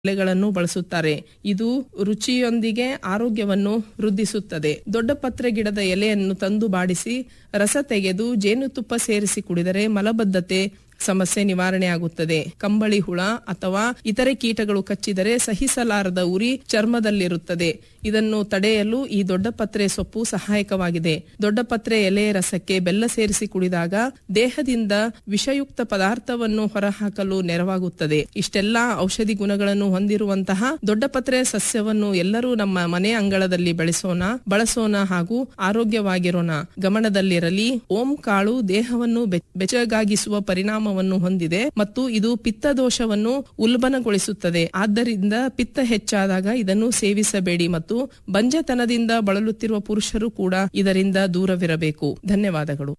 ಎಲೆಗಳನ್ನು ಬಳಸುತ್ತಾರೆ ಇದು ರುಚಿಯೊಂದಿಗೆ ಆರೋಗ್ಯವನ್ನು ವೃದ್ಧಿಸುತ್ತದೆ ದೊಡ್ಡ ಪತ್ರೆ ಗಿಡದ ಎಲೆಯನ್ನು ತಂದು ಬಾಡಿಸಿ ರಸ ತೆಗೆದು ಜೇನುತುಪ್ಪ ಸೇರಿಸಿ ಕುಡಿದರೆ ಮಲಬದ್ಧತೆ ಸಮಸ್ಯೆ ನಿವಾರಣೆಯಾಗುತ್ತದೆ ಕಂಬಳಿ ಹುಳ ಅಥವಾ ಇತರೆ ಕೀಟಗಳು ಕಚ್ಚಿದರೆ ಸಹಿಸಲಾರದ ಉರಿ ಚರ್ಮದಲ್ಲಿರುತ್ತದೆ ಇದನ್ನು ತಡೆಯಲು ಈ ದೊಡ್ಡ ಪತ್ರೆ ಸೊಪ್ಪು ಸಹಾಯಕವಾಗಿದೆ ದೊಡ್ಡ ಪತ್ರೆ ಎಲೆ ರಸಕ್ಕೆ ಬೆಲ್ಲ ಸೇರಿಸಿ ಕುಡಿದಾಗ ದೇಹದಿಂದ ವಿಷಯುಕ್ತ ಪದಾರ್ಥವನ್ನು ಹೊರಹಾಕಲು ನೆರವಾಗುತ್ತದೆ ಇಷ್ಟೆಲ್ಲಾ ಔಷಧಿ ಗುಣಗಳನ್ನು ಹೊಂದಿರುವಂತಹ ದೊಡ್ಡ ಪತ್ರೆ ಸಸ್ಯವನ್ನು ಎಲ್ಲರೂ ನಮ್ಮ ಮನೆ ಅಂಗಳದಲ್ಲಿ ಬೆಳೆಸೋಣ ಬಳಸೋಣ ಹಾಗೂ ಆರೋಗ್ಯವಾಗಿರೋಣ ಗಮನದಲ್ಲಿರಲಿ ಓಂ ಕಾಳು ದೇಹವನ್ನು ಬೆ- ಬೆಚ್ಚಗಾಗಿಸುವ ಪರಿಣಾಮವನ್ನು ಹೊಂದಿದೆ ಮತ್ತು ಇದು ಪಿತ್ತ ದೋಷವನ್ನು ಉಲ್ಬಣಗೊಳಿಸುತ್ತದೆ ಆದ್ದರಿಂದ ಪಿತ್ತ ಹೆಚ್ಚಾದಾಗ ಇದನ್ನು ಸೇವಿಸಬೇಡಿ ಮತ್ತು ಬಂಜತನದಿಂದ ಬಳಲುತ್ತಿರುವ ಪುರುಷರು ಕೂಡ ಇದರಿಂದ ದೂರವಿರಬೇಕು ಧನ್ಯವಾದಗಳು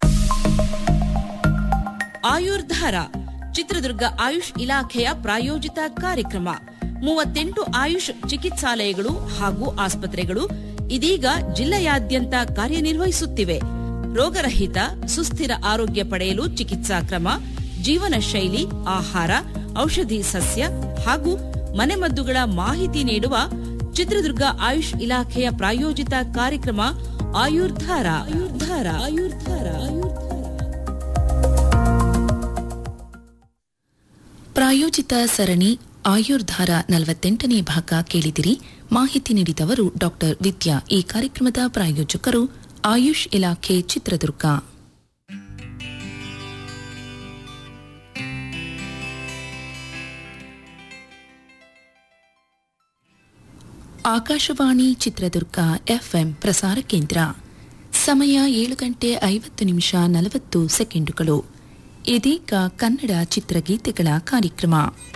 ಆಯುರ್ಧಾರ ಚಿತ್ರದುರ್ಗ ಆಯುಷ್ ಇಲಾಖೆಯ ಪ್ರಾಯೋಜಿತ ಕಾರ್ಯಕ್ರಮ ಮೂವತ್ತೆಂಟು ಆಯುಷ್ ಚಿಕಿತ್ಸಾಲಯಗಳು ಹಾಗೂ ಆಸ್ಪತ್ರೆಗಳು ಇದೀಗ ಜಿಲ್ಲೆಯಾದ್ಯಂತ ಕಾರ್ಯನಿರ್ವಹಿಸುತ್ತಿವೆ ರೋಗರಹಿತ ಸುಸ್ಥಿರ ಆರೋಗ್ಯ ಪಡೆಯಲು ಚಿಕಿತ್ಸಾ ಕ್ರಮ ಜೀವನ ಶೈಲಿ ಆಹಾರ ಔಷಧಿ ಸಸ್ಯ ಹಾಗೂ ಮನೆಮದ್ದುಗಳ ಮಾಹಿತಿ ನೀಡುವ ಚಿತ್ರದುರ್ಗ ಆಯುಷ್ ಇಲಾಖೆಯ ಪ್ರಾಯೋಜಿತ ಕಾರ್ಯಕ್ರಮ ಆಯುರ್ಧಾರ ಆಯುರ್ಧಾರ ಆಯುರ್ಧಾರ ಆಯುರ್ಧಾರ ಪ್ರಾಯೋಜಿತ ಸರಣಿ ಆಯುರ್ಧಾರ ನಲವತ್ತೆಂಟನೇ ಭಾಗ ಕೇಳಿದಿರಿ ಮಾಹಿತಿ ನೀಡಿದವರು ಡಾಕ್ಟರ್ ವಿದ್ಯಾ ಈ ಕಾರ್ಯಕ್ರಮದ ಪ್ರಾಯೋಜಕರು ಆಯುಷ್ ಇಲಾಖೆ ಚಿತ್ರದುರ್ಗ ಆಕಾಶವಾಣಿ ಚಿತ್ರದುರ್ಗ ಎಫ್ಎಂ ಪ್ರಸಾರ ಕೇಂದ್ರ ಸಮಯ ಏಳು ಗಂಟೆ ಐವತ್ತು ನಿಮಿಷ ನಲವತ್ತು ಸೆಕೆಂಡುಗಳು ಇದೀಗ ಕನ್ನಡ ಚಿತ್ರಗೀತೆಗಳ ಕಾರ್ಯಕ್ರಮ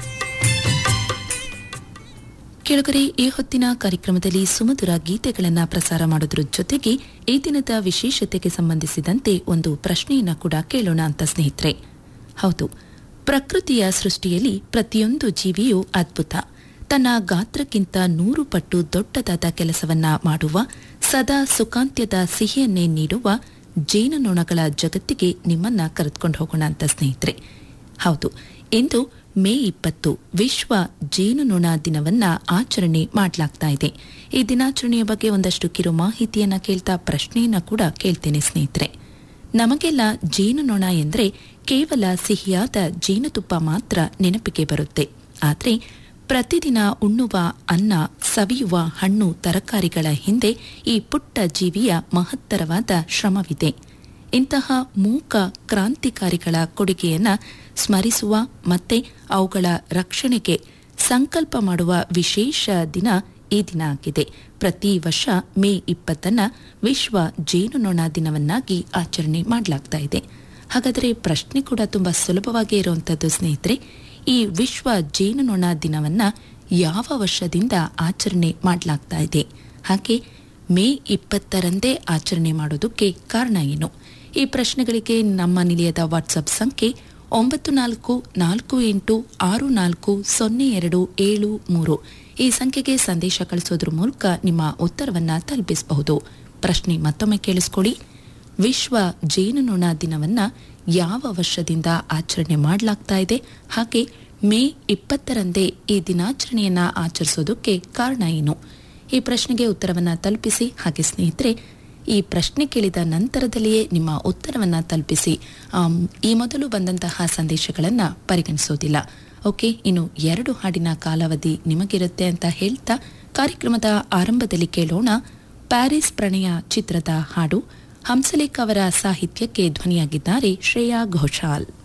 ಕೆಳಗರೆ ಈ ಹೊತ್ತಿನ ಕಾರ್ಯಕ್ರಮದಲ್ಲಿ ಸುಮಧುರ ಗೀತೆಗಳನ್ನು ಪ್ರಸಾರ ಮಾಡೋದ್ರ ಜೊತೆಗೆ ಈ ದಿನದ ವಿಶೇಷತೆಗೆ ಸಂಬಂಧಿಸಿದಂತೆ ಒಂದು ಪ್ರಶ್ನೆಯನ್ನ ಕೂಡ ಕೇಳೋಣ ಅಂತ ಸ್ನೇಹಿತರೆ ಹೌದು ಪ್ರಕೃತಿಯ ಸೃಷ್ಟಿಯಲ್ಲಿ ಪ್ರತಿಯೊಂದು ಜೀವಿಯೂ ಅದ್ಭುತ ತನ್ನ ಗಾತ್ರಕ್ಕಿಂತ ನೂರು ಪಟ್ಟು ದೊಡ್ಡದಾದ ಕೆಲಸವನ್ನ ಮಾಡುವ ಸದಾ ಸುಖಾಂತ್ಯದ ಸಿಹಿಯನ್ನೇ ನೀಡುವ ಜೇನುನೊಣಗಳ ಜಗತ್ತಿಗೆ ನಿಮ್ಮನ್ನ ಕರೆದುಕೊಂಡು ಹೋಗೋಣ ಅಂತ ಸ್ನೇಹಿತರೆ ಹೌದು ಇಂದು ಮೇ ಇಪ್ಪತ್ತು ವಿಶ್ವ ಜೇನುನೊಣ ದಿನವನ್ನ ಆಚರಣೆ ಮಾಡಲಾಗ್ತಾ ಇದೆ ಈ ದಿನಾಚರಣೆಯ ಬಗ್ಗೆ ಒಂದಷ್ಟು ಕಿರು ಮಾಹಿತಿಯನ್ನ ಕೇಳ್ತಾ ಪ್ರಶ್ನೆಯನ್ನ ಕೂಡ ಕೇಳ್ತೇನೆ ಸ್ನೇಹಿತರೆ ನಮಗೆಲ್ಲ ಜೇನುನೊಣ ಎಂದ್ರೆ ಕೇವಲ ಸಿಹಿಯಾದ ಜೇನುತುಪ್ಪ ಮಾತ್ರ ನೆನಪಿಗೆ ಬರುತ್ತೆ ಆದ್ರೆ ಪ್ರತಿದಿನ ಉಣ್ಣುವ ಅನ್ನ ಸವಿಯುವ ಹಣ್ಣು ತರಕಾರಿಗಳ ಹಿಂದೆ ಈ ಪುಟ್ಟ ಜೀವಿಯ ಮಹತ್ತರವಾದ ಶ್ರಮವಿದೆ ಇಂತಹ ಮೂಕ ಕ್ರಾಂತಿಕಾರಿಗಳ ಕೊಡುಗೆಯನ್ನ ಸ್ಮರಿಸುವ ಮತ್ತೆ ಅವುಗಳ ರಕ್ಷಣೆಗೆ ಸಂಕಲ್ಪ ಮಾಡುವ ವಿಶೇಷ ದಿನ ಈ ದಿನ ಆಗಿದೆ ಪ್ರತಿ ವರ್ಷ ಮೇ ಇಪ್ಪತ್ತನ್ನ ವಿಶ್ವ ಜೇನುನೊಣ ದಿನವನ್ನಾಗಿ ಆಚರಣೆ ಮಾಡಲಾಗ್ತಾ ಇದೆ ಹಾಗಾದರೆ ಪ್ರಶ್ನೆ ಕೂಡ ತುಂಬಾ ಸುಲಭವಾಗಿ ಇರುವಂತದ್ದು ಸ್ನೇಹಿತರೆ ಈ ವಿಶ್ವ ಜೇನುನೊಣ ದಿನವನ್ನ ಯಾವ ವರ್ಷದಿಂದ ಆಚರಣೆ ಮಾಡಲಾಗ್ತಾ ಇದೆ ಹಾಗೆ ಮೇ ಇಪ್ಪತ್ತರಂದೇ ಆಚರಣೆ ಮಾಡೋದಕ್ಕೆ ಕಾರಣ ಏನು ಈ ಪ್ರಶ್ನೆಗಳಿಗೆ ನಮ್ಮ ನಿಲಯದ ವಾಟ್ಸಪ್ ಸಂಖ್ಯೆ ಒಂಬತ್ತು ನಾಲ್ಕು ನಾಲ್ಕು ಎಂಟು ಆರು ನಾಲ್ಕು ಸೊನ್ನೆ ಎರಡು ಏಳು ಮೂರು ಈ ಸಂಖ್ಯೆಗೆ ಸಂದೇಶ ಕಳಿಸೋದ್ರ ಮೂಲಕ ನಿಮ್ಮ ಉತ್ತರವನ್ನ ತಲುಪಿಸಬಹುದು ಪ್ರಶ್ನೆ ಮತ್ತೊಮ್ಮೆ ಕೇಳಿಸ್ಕೊಳ್ಳಿ ವಿಶ್ವ ಜೇನುನೊಣ ದಿನವನ್ನ ಯಾವ ವರ್ಷದಿಂದ ಆಚರಣೆ ಮಾಡಲಾಗ್ತಾ ಇದೆ ಹಾಗೆ ಮೇ ಇಪ್ಪತ್ತರಂದೇ ಈ ದಿನಾಚರಣೆಯನ್ನ ಆಚರಿಸೋದಕ್ಕೆ ಕಾರಣ ಏನು ಈ ಪ್ರಶ್ನೆಗೆ ಉತ್ತರವನ್ನ ತಲುಪಿಸಿ ಹಾಗೆ ಸ್ನೇಹಿತರೆ ಈ ಪ್ರಶ್ನೆ ಕೇಳಿದ ನಂತರದಲ್ಲಿಯೇ ನಿಮ್ಮ ಉತ್ತರವನ್ನ ತಲುಪಿಸಿ ಆಮ್, ಈ ಮೊದಲು ಬಂದಂತಹ ಸಂದೇಶಗಳನ್ನ ಪರಿಗಣಿಸೋದಿಲ್ಲ ಓಕೆ ಇನ್ನು ಎರಡು ಹಾಡಿನ ಕಾಲಾವಧಿ ನಿಮಗಿರುತ್ತೆ ಅಂತ ಹೇಳ್ತಾ ಕಾರ್ಯಕ್ರಮದ ಆರಂಭದಲ್ಲಿ ಕೇಳೋಣ ಪ್ಯಾರಿಸ್ ಪ್ರಣಯ ಚಿತ್ರದ ಹಾಡು ಹಂಸಲೇಖ ಅವರ ಸಾಹಿತ್ಯಕ್ಕೆ ಧ್ವನಿಯಾಗಿದ್ದಾರೆ ಶ್ರೇಯಾ ಘೋಷಾಲ್